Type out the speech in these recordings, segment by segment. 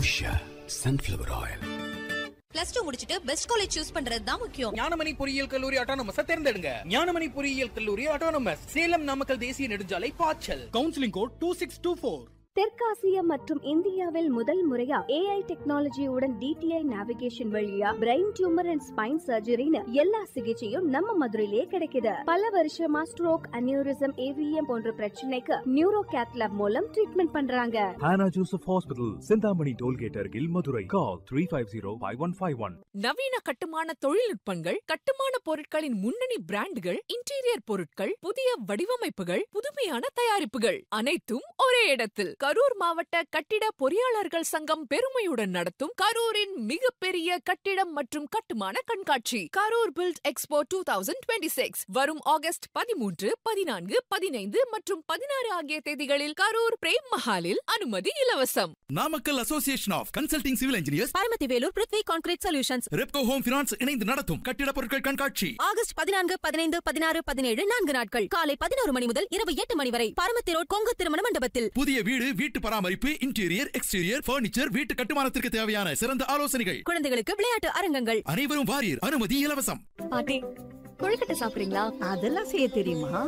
Usha sunflower oil plus two முடிச்சிட்டு best college choose பண்றது தான் முக்கியம் ஞானமணி பொறியியல் கல்லூரி அட்டானமஸ் தேர்ந்தெடுங்க ஞானமணி பொறியியல் கல்லூரி அட்டானமஸ் சேலம் நாமக்கல் தேசிய நெடுஞ்சாலை பாய்ச்சல் counselling code two six two four தெற்காசியா மற்றும் இந்தியாவில் முதல் முறையா ஏஐ டெக்னாலஜியுடன் டிடிஐ நேவிகேஷன் வழியா பிரெயின் டியூமர் அண்ட் ஸ்பைன் சர்ஜரின்னு எல்லா சிகிச்சையும் நம்ம மதுரையிலே கிடைக்குது பல வருஷமா ஸ்ட்ரோக் அனியூரிசம் ஏவிஎம் போன்ற பிரச்சனைக்கு நியூரோ கேத்லாப் மூலம் ட்ரீட்மெண்ட் பண்றாங்க Hannah Joseph Hospital, Sindhamani Tollgate Argil, Madurai. Call 350-5151. நவீன கட்டுமான தொழில்நுட்பங்கள் கட்டுமான பொருட்களின் முன்னணி பிராண்டுகள் இன்டீரியர் பொருட்கள் புதிய வடிவமைப்புகள் புதுமையான தயாரிப்புகள் அனைத்தும் ஒரே இடத்தில் கரூர் மாவட்ட கட்டிட பொறியாளர்கள் சங்கம் பெருமையுடன் நடத்தும் கரூரின் மிகப்பெரிய கட்டிடம் மற்றும் கட்டுமான கண்காட்சி Karur build expo two thousand twenty six வரும் ஆகஸ்ட் பதிமூன்று பதினான்கு பதினைந்து மற்றும் பதினாறு ஆகிய தேதிகளில் கரூர் பிரேம் மஹாலில் அனுமதி இலவசம் Namakkal association of consulting civil engineers Paramathi Velur Prithvi concrete solutions Repco home finance இணைந்து நடத்தும் கட்டிட பொருட்கள் கண்காட்சி ஆகஸ்ட் பதினான்கு பதினைந்து பதினாறு பதினேழு நான்கு நாட்கள் காலை பதினோரு மணி முதல் இரவு எட்டு மணி வரை பரமத்தி ரோட் கொங்கு திருமண மண்டபத்தில் புதிய வீடு வீட்டு பராமரிப்பு இன்டீரியர் எக்ஸ்டீரியர் பர்னிச்சர் வீட்டு கட்டுமானத்திற்கு தேவையான சிறந்த ஆலோசனைகள் குழந்தைகளுக்கு விளையாட்டு அரங்கங்கள் அனைவரும் வாரியர் அனுமதி இலவசம் பாட்டி கொழுக்கட்டை சாப்பிடுறீங்களா அதெல்லாம் செய்ய தெரியுமா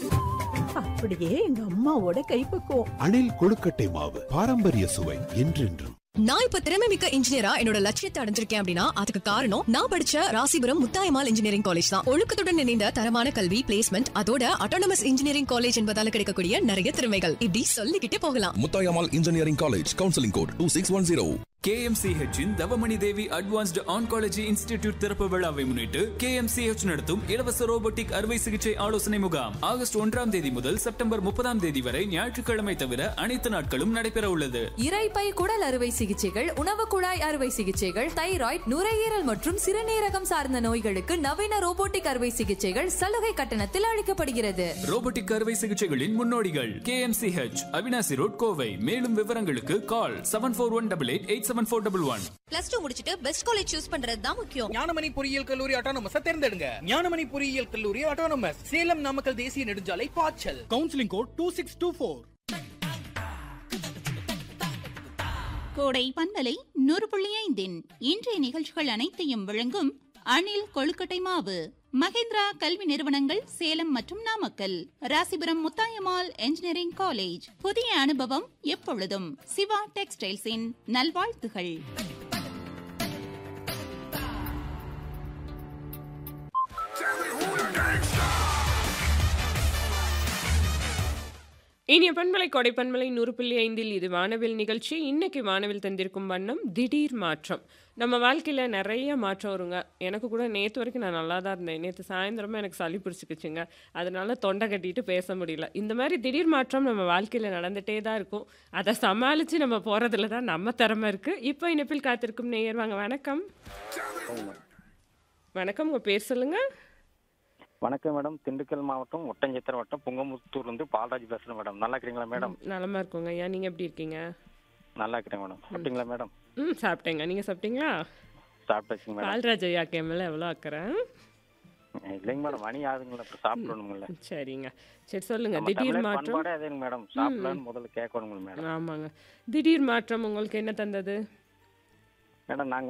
அப்படியே எங்க அம்மாவோட கைப்பக்குவம் அணில் கொழுக்கட்டை மாவு பாரம்பரிய சுவை என்றென்றும் நான் இப்ப திறமை மிக்க இன்ஜினியரா என்னோட லட்சியத்தை அடைஞ்சிருக்கேன் அப்படின்னா அதுக்கு காரணம் நான் படிச்ச ராசிபுரம் முத்தாயமால் இன்ஜினியரிங் காலேஜ் தான் ஒழுக்கத்துடன் இணைந்த தரமான கல்வி பிளேஸ்மெண்ட் அதோட அட்டானமஸ் இன்ஜினியரிங் காலேஜ் என்பதால கிடைக்கக்கூடிய நிறைய திறமைகள் இப்படி சொல்லிக்கிட்டே போகலாம் Muthayammal engineering college counselling code two six one zero கேஎம்சிஹெச்சின் Thavamani Devi advanced oncology institute திறப்பு விழாவை முன்னிட்டு கேஎம்சிஹெச் நடத்தும் இலவச ரோபோட்டிக் அறுவை சிகிச்சை ஆலோசனை முகாம் ஆகஸ்ட் ஒன்றாம் தேதி முதல் செப்டம்பர் முப்பதாம் தேதி வரை ஞாயிற்றுக்கிழமை தவிர அனைத்து நாட்களும் நடைபெற உள்ளது இரைப்பை குடல் அறுவை சிகிச்சைகள் உணவு குழாய் அறுவை சிகிச்சைகள் தைராய்டு நுரையீரல் மற்றும் சிறுநீரகம் சார்ந்த நோய்களுக்கு நவீன ரோபோட்டிக் அறுவை சிகிச்சைகள் சலுகை கட்டணத்தில் அளிக்கப்படுகிறது ரோபோட்டிக் அறுவை சிகிச்சைகளின் முன்னோடிகள் கேஎம்சிஹெச் அவினாசி ரோட் கோவை மேலும் விவரங்களுக்கு call seven four one double eight eight seven four double one plus two முடிச்சிட்டு பெஸ்ட் காலேஜ் சூஸ் பண்றது தான் முக்கியம் ஞானமணி பொறியியல் கல்லூரி அட்டானமஸ் தேர்ந்தெடுங்க ஞானமணி பொறியியல் கல்லூரி அட்டானமஸ் சேலம் நாமக்கல் தேசிய நெடுஞ்சாலை பாய்ச்சல் counselling code two six two four Kodai பண்பலை நூறு புள்ளி ஐந்தின் இன்றைய நிகழ்ச்சிகள் அனைத்தையும் வழங்கும் அணில் கொழுக்கட்டை மாவு மகேந்திரா கல்வி நிறுவனங்கள் சேலம் மற்றும் நாமக்கல் ராசிபுரம் முத்தாயம்மாள் என்ஜினியரிங் காலேஜ் புதிய அனுபவம் எப்பொழுதும் சிவா டெக்ஸ்டைல்ஸின் நல்வாழ்த்துகள் இனிய பண்பலை கொடை பண்பலை நூறு புள்ளி ஐந்தில் இது வானவில் நிகழ்ச்சி இன்னைக்கு வானவில் தந்திருக்கும் வண்ணம் திடீர் மாற்றம் நம்ம வாழ்க்கையில் நிறைய மாற்றம் வருங்க எனக்கு கூட நேற்று வரைக்கும் நான் நல்லா தான் இருந்தேன் நேற்று சாயந்தரமாக எனக்கு சளி பிடிச்சிக்கிச்சுங்க அதனால தொண்டை கட்டிட்டு பேச முடியல இந்த மாதிரி திடீர் மாற்றம் நம்ம வாழ்க்கையில் நடந்துகிட்டே தான் இருக்கும் அதை சமாளித்து நம்ம போகிறதுல தான் நம்ம திறமை இருக்குது இப்போ இணைப்பில் காத்திருக்கும் நேயர் வாங்க வணக்கம் வணக்கம் உங்கள் பேர் சொல்லுங்கள் வணக்கம் மேடம் திண்டுக்கல் மாவட்டம் ஒட்டஞ்சத்திரம் வட்டம் புங்கமுத்தூர்ல இருந்து பால்ராஜ் பேசுறேன் மேடம் நல்லா இருக்கிறீங்களா மேடம் நலமா இருக்கோங்க ஐயா நீங்கள் எப்படி இருக்கீங்க நல்லா இருக்கிறேன் மேடம் சாப்பிட்டீங்களா மேடம் ம் சாப்பிட்டேங்க நீங்கள் சாப்பிட்டீங்களா சாப்பிட்டாச்சுங்க மேடம் பால்ராஜ் ஐயா கேமல எவ்வளோ ஆக்குறேன் இல்லைங்க மேடம் மணி ஆகுதுங்களா அப்புறம் சாப்பிடணுங்கள சரிங்க சரி சொல்லுங்க நம்ம திடீர் தமிழர் மாற்றம் பண்பாடே அதுங்க மேடம் சாப்பிடலான்னு முதல்ல கேட்கணுங்க மேடம் ஆமாங்க திடீர் மாற்றம் உங்களுக்கு என்ன தந்தது மேடம் நாங்க